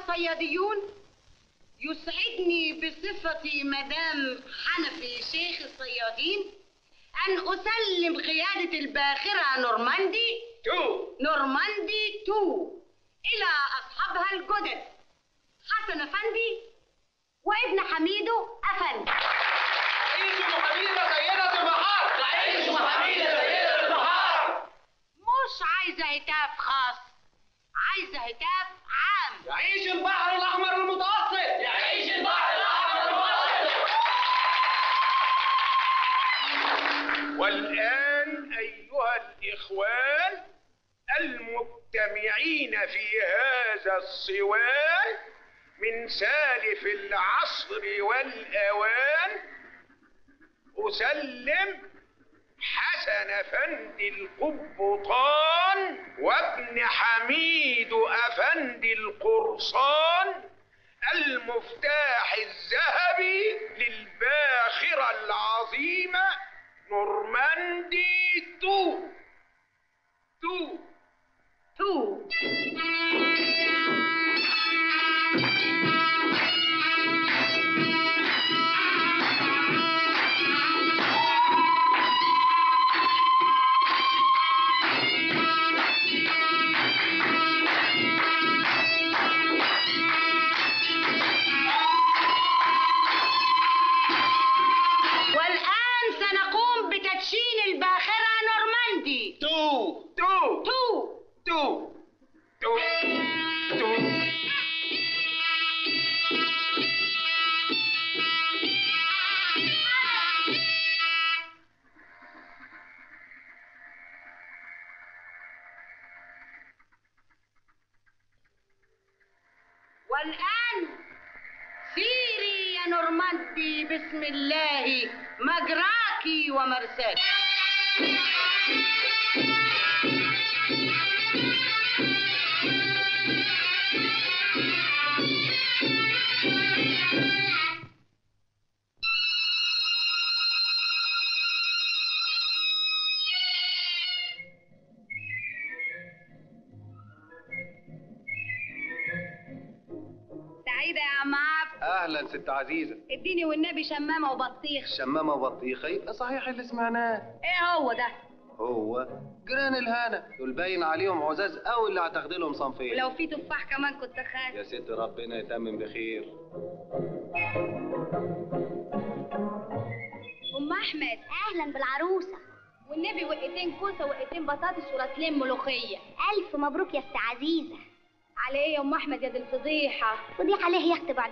الصياديون يسعدني بصفتي مدام حنفي شيخ الصيادين أن أسلم قيادة الباخرة نورماندي تو نورماندي 2 إلى أصحابها الجدد حسن أفندي وابن حميدو أفندي عيش حميدة سيدة البحار عيش حميدة سيدة البحار مش عايزة هتاف خاص عايزة هتاف عام يعيش البحر الأحمر المتوسط يعيش البحر الأحمر المتوسط والآن أيها الإخوان المجتمعين في هذا الصوان من سالف العصر والأوان أسلم حسن أفندي القبطان وابن حميد أفندي القرصان المفتاح الذهبي للباخرة العظيمة نورماندي تو تو تو والآن سنقوم بتدشين الباخرة نورماندي تو تو تو تو تو تو والآن سيري يا نورماندي بسم الله مجراكي ومرساكي سعيدة يا عم عبد اهلا ست عزيزه اديني والنبي شمامة وبطيخ شمامه وبطيخه يبقى صحيح اللي سمعناه ايه هو ده هو جيران الهنا دول باين عليهم عزاز قوي اللي هتاخدي لهم صنفين ولو في تفاح كمان كنت خايف يا ست ربنا يتمم بخير ام احمد اهلا بالعروسه والنبي وقتين كوسه وقتين بطاطس وراتلين ملوخيه الف مبروك يا ست عزيزه على ايه يا ام احمد يا دي الفضيحه فضيحه ليه يا اختي بعد